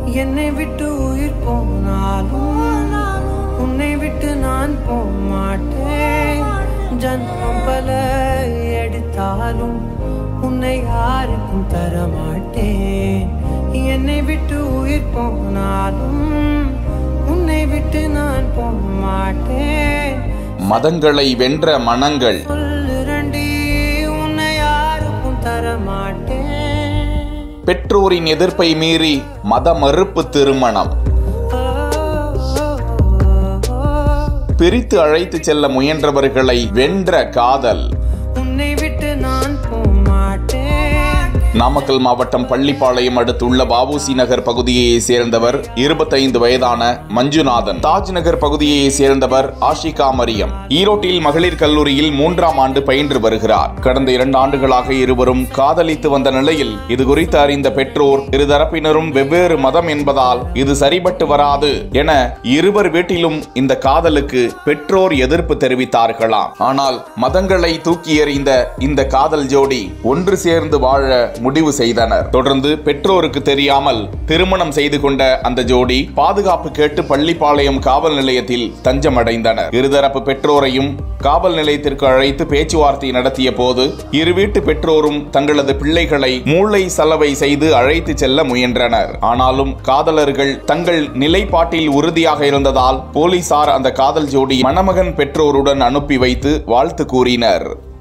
என்னை விட்டு உயிர் போனாலும் உன்னை விட்டு நான் போக மாட்டேன் ஜன்மம் பல எடுத்தாலும் உன்னை யாருக்கும் தர மாட்டேன் என்னை விட்டு உயிர் போனாலும் உன்னை விட்டு நான் போக மாட்டேன் மதங்களை வென்ற மனங்கள் சொல்லுரண்டி உன்னை யாருக்கும் தர மாட்டேன் பெற்றோரின் எதிர்ப்பை மீறி மத மறுப்பு திருமணம் பிரித்து அழைத்து செல்ல முயன்றவர்களை வென்ற காதல் உன்னை விட்டு நான் போக மாட்டேன் நாமக்கல் மாவட்டம் பள்ளிப்பாளையம் அடுத்துள்ள வஉசி நகர் பகுதியை சேர்ந்தவர் இருபத்தைந்து வயதான மஞ்சுநாதன் தாஜ் நகர் பகுதியை சேர்ந்தவர் ஆஷிகா மரியம் ஈரோட்டில் மகளிர் கல்லூரியில் மூன்றாம் ஆண்டு பயின்று வருகிறார் கடந்த இரண்டு ஆண்டுகளாக இருவரும் காதலித்து வந்த நிலையில் இது குறித்து அறிந்த பெற்றோர் இருதரப்பினரும் வெவ்வேறு மதம் என்பதால் இது சரிபட்டு வராது என இருவர் வீட்டிலும் இந்த காதலுக்கு பெற்றோர் எதிர்ப்பு தெரிவித்தார்களாம் ஆனால் மதங்களை தூக்கி எறிந்த இந்த காதல் ஜோடி ஒன்று சேர்ந்து வாழ முடிவு செய்தனர் தொடர்ந்து பெற்றோருக்கு தெரியாமல் திருமணம் செய்து கொண்ட அந்த ஜோடி பாதுகாப்பு கேட்டு பள்ளிப்பாளையம் காவல் நிலையத்தில் தஞ்சமடைந்தனர் இருதரப்பு பெற்றோரையும் காவல் நிலையத்திற்கு அழைத்து பேச்சுவார்த்தை நடத்திய போது இரு வீட்டு பெற்றோரும் தங்களது பிள்ளைகளை மூளை சலவை செய்து அழைத்து செல்ல முயன்றனர் ஆனாலும் காதலர்கள் தங்கள் நிலைப்பாட்டில் உறுதியாக இருந்ததால் போலீசார் அந்த காதல் ஜோடி மணமகன் பெற்றோருடன் அனுப்பி வைத்து வாழ்த்து கூறினர்